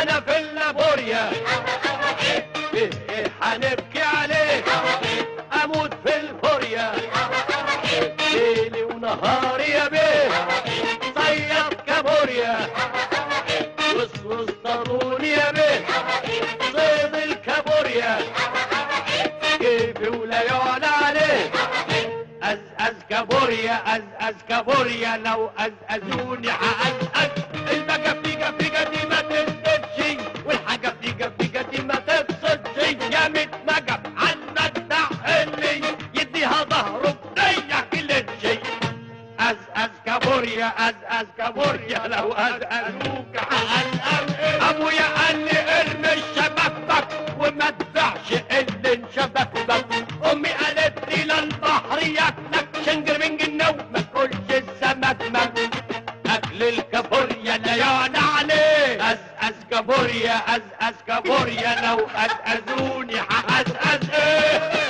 انا في اللابوريا ايه ايه هنبكي عليه اموت في الفوريا ليلي ونهاري يا بيه صياد كابوريا وصلوا اصطادوني يا بيه صيد الكابوريا كيفي ولا يعلى عليه أز أز كابوريا أز أز كابوريا لو أزأزوني هأزأز البقى فيجا فيجا دي ما تسكتش والحاجة فيجا فيجا دي ما تفسدش يا متنجم عنك تحلي يديها ظهره بديع كل شيء أز أز كابوريا أز أز كابوريا لو أزأزوك هأزأز أبويا قال لي ارمي شبكتك وما تبيعش اللي انشبكتك أمي قالت لي للبحر ياكلك شنجر من جنو ما تقولش السمك مك أكل الكابوريا لا يعنى عليه أز أز كابوريا أز أز كابوريا لو أزأزوني هأزأز إيه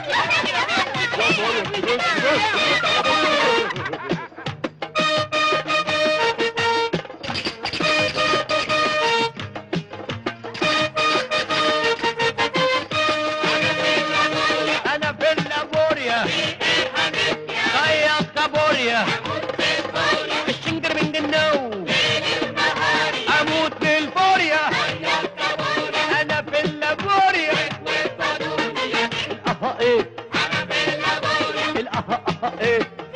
انا في اللابوريا صياد كابوريا الشنجر من النو اموت بالفوريا انا في اللابوريا الاها ايه الاها اها ايه